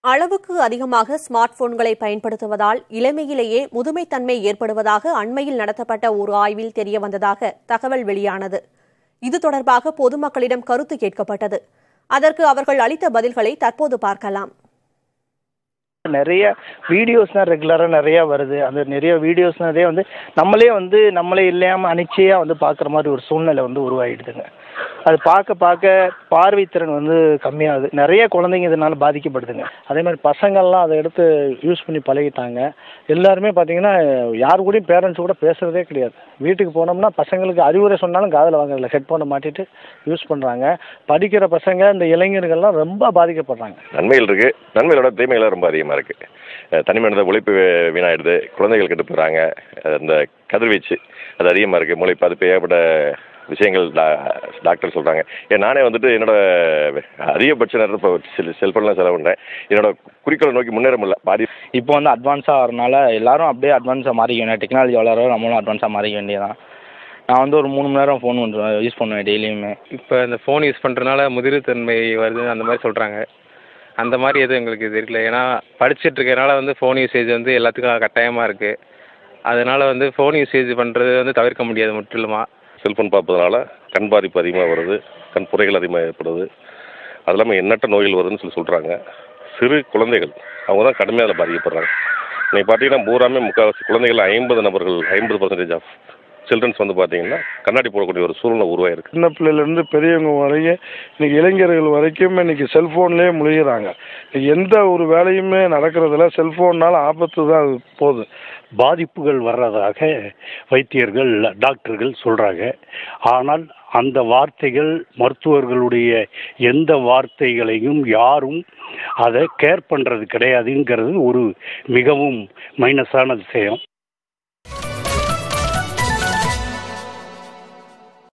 அளவுக்கு அதிகமாக ஸ்மார்ட் போன்களை பயன்படுத்துவதால் இளமையிலேயே முதுமைத்தன்மை ஏற்படுவதாக அண்மையில் நடத்தப்பட்ட ஒரு ஆய்வில் தெரியவந்ததாக தகவல் வெளியானது இது தொடர்பாக பொதுமக்களிடம் கருத்து கேட்கப்பட்டது அதற்கு அவர்கள் அளித்த பதில்களை தற்போது பார்க்கலாம் நிறைய வீடியோஸ்லாம் ரெகுலராக நிறையா வருது அந்த நிறைய வீடியோஸ் நிறைய வந்து நம்மளே வந்து நம்மளே இல்லாமல் அனிச்சையாக வந்து பார்க்குற மாதிரி ஒரு சூழ்நிலை வந்து உருவாகிடுதுங்க அது பார்க்க பார்க்க பார்வைத்திறன் வந்து கம்மியாகுது நிறைய குழந்தைங்க இதனால் பாதிக்கப்படுதுங்க அதே மாதிரி பசங்கள்லாம் அதை எடுத்து யூஸ் பண்ணி பழகிட்டாங்க எல்லாருமே பார்த்தீங்கன்னா யார் கூடயும் பேரண்ட்ஸ் கூட பேசுகிறதே கிடையாது வீட்டுக்கு போனோம்னா பசங்களுக்கு அறிவுரை சொன்னாலும் காதில் வாங்குறதில்ல ஹெட்ஃபோனை மாட்டிட்டு யூஸ் பண்ணுறாங்க படிக்கிற பசங்க இந்த இளைஞர்கள்லாம் ரொம்ப பாதிக்கப்படுறாங்க நன்மைகள் இருக்கு நன்மைகளோட தீமைகள் ரொம்ப அதிகமாக இருக்கு அஹ் தனி மனித உழைப்பு வீ- வீணாயிடுது குழந்தைகள் கெட்டு போகிறாங்க இந்த கதிர்வீச்சு அது அதிகமாக இருக்கு மூளை பாதிப்பு ஏகப்பட்ட விஷயங்கள் டா- டாக்டர் சொல்கிறாங்க ஏன் நானே வந்துட்டு என்னோட அதிகபட்ச நேரத்தை இப்போ செல் செல்ஃபோன்லாம் செலவு பண்ணுறேன் என்னோட குறிக்கோளை நோக்கி முன்னேற முடியல பாதி இப்போ வந்து அட்வான்ஸாக வரனால எல்லாரும் அப்படியே அட்வான்ஸாக மாறிக்க வேண்டிய டெக்னாலஜி வளர நம்மளும் அட்வான்ஸாக மாறிக்க வேண்டியதான் நான் வந்து ஒரு மூணு மணி நேரம் ஃபோன் யூஸ் பண்ணுவேன் டெய்லியுமே இப்போ இந்த ஃபோன் யூஸ் பண்ணுறதுனால முதிர்த்தன்மை வருது அந்த மாதிரி சொல்கிறாங்க அந்த மாதிரி எதுவும் எங்களுக்கு தெரியல ஏன்னா படிச்சுட்டு இருக்கறனால வந்து ஃபோன் யூசேஜ் வந்து எல்லாத்துக்கும் கட்டாயமாக இருக்குது அதனால் வந்து ஃபோன் யூசேஜ் பண்ணுறது வந்து தவிர்க்க முடியாது முற்றிலுமா செல்ஃபோன் பார்ப்பதனால கண் பாதிப்பு அதிகமாக வருது கண் புரைகள் அதிகமாக ஏற்படுது அது இல்லாமல் எண்ணற்ற நோய்கள் வருதுன்னு சொல்லி சொல்கிறாங்க சிறு குழந்தைகள் அவங்க தான் கடுமையாக அதில் பாதிக்கப்படுறாங்க இன்னைக்கு பார்த்தீங்கன்னா பூராமே முக்கால்வாசி குழந்தைகள் ஐம்பது நபர்கள் ஐம்பது பர்சன்டேஜ் ஆஃப் சில்ட்ரன்ஸ் வந்து பார்த்தீங்கன்னா கண்ணாடி போடக்கூடிய ஒரு சூழ்நிலை உருவாயிருக்கு சின்ன பிள்ளையிலேருந்து பெரியவங்க வரைக்கும் இன்னைக்கு இளைஞர்கள் வரைக்கும் இன்னைக்கு செல்ஃபோன்லேயே முழுகிறாங்க எந்த ஒரு வேலையுமே நடக்கிறதுல செல்ஃபோன்னால ஆபத்து தான் அது போகுது பாதிப்புகள் வர்றதாக வைத்தியர்கள் டாக்டர்கள் சொல்றாங்க ஆனால் அந்த வார்த்தைகள் மருத்துவர்களுடைய எந்த வார்த்தைகளையும் யாரும் அதை கேர் பண்றது கிடையாதுங்கிறது ஒரு மிகவும் மைனஸான விஷயம்